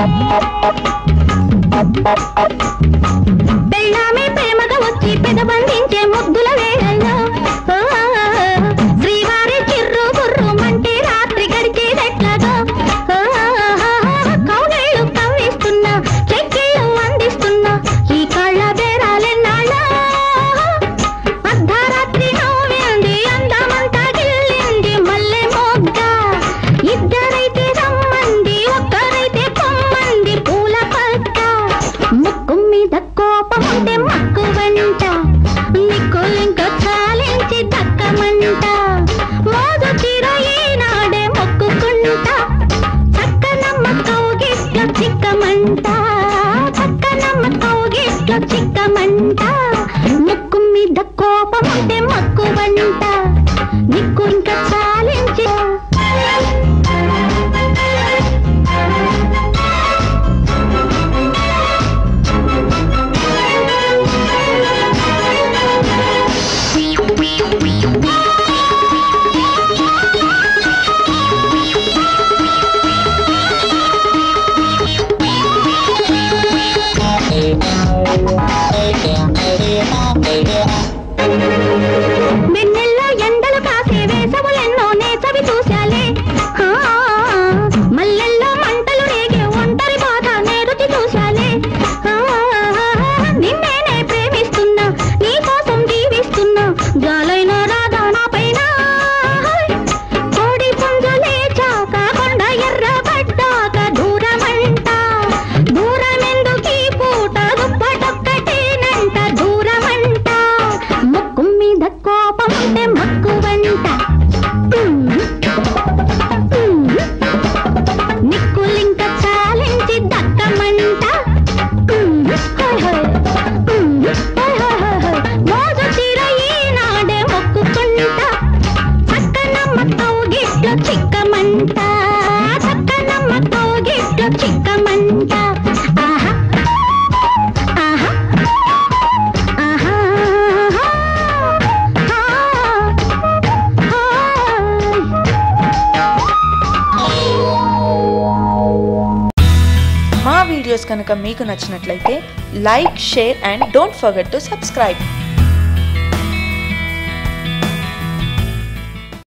పెళ్ళామే ప్రేమగా వచ్చి పెదబందించే ముద్దుల వేళల్లో ఓ, శ్రీవారి చిర్రు బుర్రు మంటే రాత్రి గడిచేదెట్లాగో ఓ, కౌగిళ్ళు కవ్విస్తున్నా చెక్కిళ్ళు అందిస్తున్నా ఈ కళ్ళ బేరాలెన్నాళ్ళో అర్ధరాత్రి నవ్వింది అందమంతా గిల్లింది మల్లె మొగ్గ ఇద్దరైతే రమ్మంది ఒక్కరైతే పొమ్మంది పూల పక్క ముక్కు మీద కోపం ఉంటే మక్కు వెంట నిక్కులింక చాలించి దక్కమంట మోజు తీర ఈనాడే మొక్కుకుంటా చక్కనమ్మ కౌగిట్లో చిక్కమంట చక్కనమ్మ కౌగిట్లో చిక్కమంట ముక్కు మీద కోపం ఉంటే మక్కు వంట నిక్కు ఇంకా చాలించి వెన్నెల్లో ఎండలు కాసే వేసవులెన్నో నేసవి చూశాలే ఆ, మల్లెల్లో మంటలు రేగే ఒంటరి బాధ నేరుచి చూశాలే ఆ, నిన్నేనే ప్రేమిస్తున్నా నీ కోసం జీవిస్తున్నా గాలైన రాధా నా పైన కోడి పుంజులే చాక కొండ ఎర్రబడ్డాక దూరమంట దూరమెందుకీ పూట దుప్పటొక్కటేనంట దూరమంట ముక్కు మీద కోపం ఉంటే మక్కు వంట నిక్కులింక చాలించి దక్కమంట హాయ్ హాయ్ హాయ్ హాయ్ హాయ్ మోజు తీర ఈనాడే మొక్కుకుంటా చక్కనమ్మ కౌగిట్లో చిక్కమంట చక్కనమ్మ కౌగిట్లో చిక్కమంట ఆహా ఆహా ఆహా మా వీడియోస్ కనుక మీకు నచ్చినట్లయితే like share and don't forget to subscribe